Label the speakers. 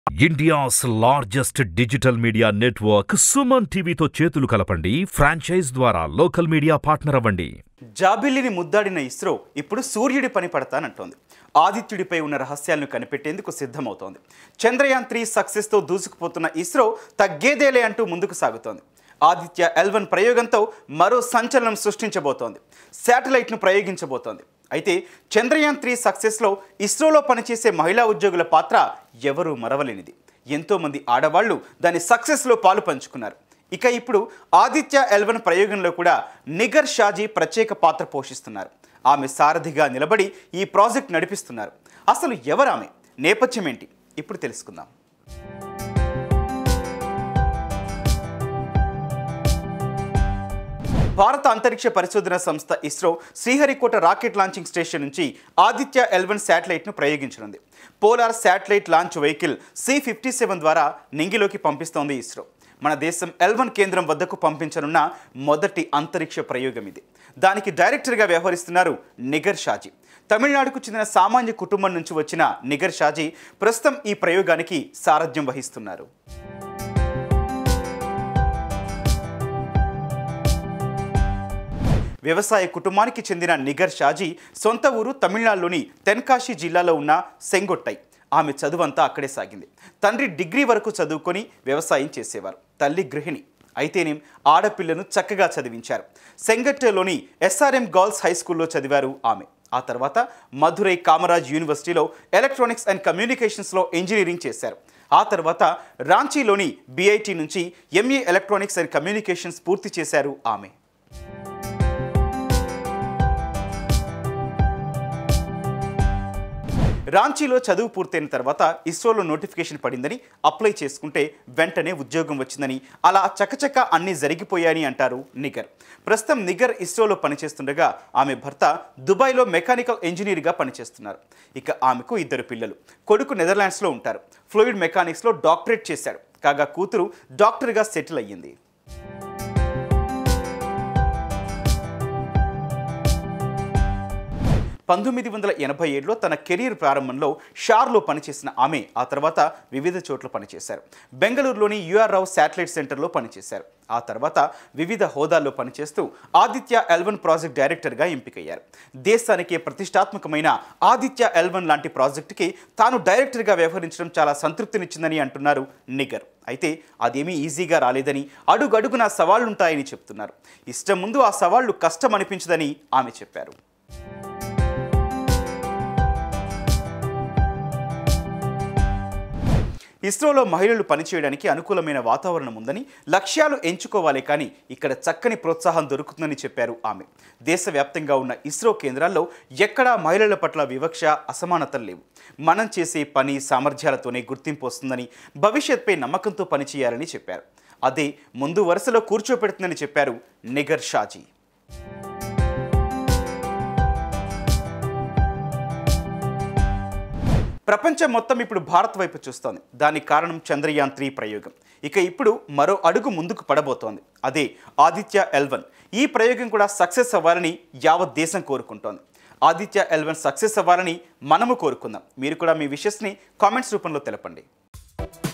Speaker 1: India's largest digital media network Suman టీవీతో చేతులు కలపండి ఫ్రాంచైజ్ ద్వారా లోకల్ మీడియా పార్ట్నర్ అవ్వండి
Speaker 2: జాబిల్లిని ముద్దాడిన ఇస్రో ఇప్పుడు సూర్యుడి పని పడతానంటోంది ఆదిత్యుడిపై ఉన్న రహస్యాలను కనిపెట్టేందుకు సిద్ధమవుతోంది చంద్రయాన్ త్రీ సక్సెస్తో దూసుకుపోతున్న ఇస్రో తగ్గేదేలే అంటూ ముందుకు సాగుతోంది ఆదిత్య ఎల్వన్ ప్రయోగంతో మరో సంచలనం సృష్టించబోతోంది శాటిలైట్ను ప్రయోగించబోతోంది అయితే చంద్రయాన్ త్రీ సక్సెస్లో ఇస్రోలో పనిచేసే మహిళా ఉద్యోగుల పాత్ర ఎవరూ మరవలేనిది ఎంతోమంది ఆడవాళ్లు దాని సక్సెస్లో పాలు పంచుకున్నారు ఇక ఇప్పుడు ఆదిత్య ఎల్వన్ ప్రయోగంలో కూడా నిగర్ షాజీ ప్రత్యేక పాత్ర పోషిస్తున్నారు ఆమె సారథిగా నిలబడి ఈ ప్రాజెక్ట్ నడిపిస్తున్నారు అసలు ఎవరామె నేపథ్యం ఏంటి ఇప్పుడు తెలుసుకుందాం భారత అంతరిక్ష పరిశోధన సంస్థ ISRO Sriharikota rocket launching station నుంచి ఆదిత్య ఎల్వన్ శాటిలైట్ను ప్రయోగించనుంది polar satellite launch vehicle C fifty seven ద్వారా నింగిలోకి పంపిస్తోంది ఇస్రో మన దేశం ఎల్వన్ కేంద్రం వద్దకు పంపించనున్న మొదటి అంతరిక్ష ప్రయోగం ఇది దానికి డైరెక్టర్గా వ్యవహరిస్తున్నారు నిగర్ షాజీ తమిళనాడుకు చెందిన సామాన్య కుటుంబం నుంచి వచ్చిన నిగర్ షాజీ ప్రస్తుతం ఈ ప్రయోగానికి సారథ్యం వహిస్తున్నారు వ్యవసాయ కుటుంబానికి చెందిన నిగర్ షాజీ సొంత ఊరు తమిళనాడులోని తెన్కాశి జిల్లాలో ఉన్న సెంగొట్టై ఆమె చదువంతా అక్కడే సాగింది తండ్రి డిగ్రీ వరకు చదువుకొని వ్యవసాయం చేసేవారు తల్లి గృహిణి అయితేనేం ఆడపిల్లను చక్కగా చదివించారు సెంగట్టెలోని ఎస్ఆర్ఎం గర్ల్స్ హై స్కూల్లో చదివారు ఆమె ఆ తర్వాత మధురై కామరాజ్ యూనివర్సిటీలో ఎలక్ట్రానిక్స్ అండ్ కమ్యూనికేషన్స్లో ఇంజనీరింగ్ చేశారు ఆ తర్వాత రాంచీలోని బిఐటి నుంచి ఎంఏ ఎలక్ట్రానిక్స్ అండ్ కమ్యూనికేషన్స్ పూర్తి చేశారు ఆమె రాంచీలో చదువు పూర్తయిన తర్వాత ఇస్రోలో నోటిఫికేషన్ పడిందని అప్లై చేసుకుంటే వెంటనే ఉద్యోగం వచ్చిందని అలా చకచక అన్నీ జరిగిపోయాయని అంటారు నిగర్ ప్రస్తుతం నిగర్ ఇస్రోలో పనిచేస్తుండగా ఆమె భర్త దుబాయ్లో మెకానికల్ ఇంజనీర్గా పనిచేస్తున్నారు ఇక ఆమెకు ఇద్దరు పిల్లలు కొడుకు నెదర్లాండ్స్లో ఉంటారు ఫ్లూయిడ్ మెకానిక్స్లో డాక్టరేట్ చేశాడు కాగా కూతురు డాక్టర్గా సెటిల్ అయ్యింది పంతొమ్మిది వందల ఎనభై ఏడులో తన కెరీర్ ప్రారంభంలో షార్లో పనిచేసిన ఆమె ఆ తర్వాత వివిధ చోట్ల పనిచేశారు బెంగళూరులోని యుఆర్ రావు శాటిలైట్ సెంటర్లో పనిచేశారు ఆ తర్వాత వివిధ హోదాల్లో పనిచేస్తూ ఆదిత్య ఎల్వన్ ప్రాజెక్ట్ డైరెక్టర్గా ఎంపికయ్యారు దేశానికి ప్రతిష్టాత్మకమైన ఆదిత్య ఎల్వన్ లాంటి ప్రాజెక్టుకి తాను డైరెక్టర్గా వ్యవహరించడం చాలా సంతృప్తినిచ్చిందని అంటున్నారు నిగర్ అయితే అదేమీ ఈజీగా రాలేదని అడుగడుగునా సవాళ్లుంటాయని చెప్తున్నారు ఇష్టం ముందు ఆ సవాళ్లు కష్టం అనిపించదని ఆమె చెప్పారు ఇస్రోలో మహిళలు పనిచేయడానికి అనుకూలమైన వాతావరణం ఉందని లక్ష్యాలు ఎంచుకోవాలి కానీ ఇక్కడ చక్కని ప్రోత్సాహం దొరుకుతుందని చెప్పారు ఆమె దేశవ్యాప్తంగా ఉన్న ఇస్రో కేంద్రాల్లో ఎక్కడా మహిళల పట్ల వివక్ష అసమానతలు లేవు మనం చేసే పని సామర్థ్యాలతోనే గుర్తింపు వస్తుందని భవిష్యత్పై నమ్మకంతో పనిచేయాలని చెప్పారు అదే ముందు వరుసలో కూర్చోపెడుతుందని చెప్పారు నిగర్ షాజీ ప్రపంచం మొత్తం ఇప్పుడు భారత్ వైపు చూస్తోంది దానికి కారణం చంద్రయాన్ త్రీ ప్రయోగం ఇక ఇప్పుడు మరో అడుగు ముందుకు పడబోతోంది అదే ఆదిత్య ఎల్వన్ ఈ ప్రయోగం కూడా సక్సెస్ అవ్వాలని యావత్ దేశం కోరుకుంటోంది ఆదిత్య ఎల్వన్ సక్సెస్ అవ్వాలని మనము కోరుకుందాం మీరు కూడా మీ విషెస్ని కామెంట్స్ రూపంలో తెలపండి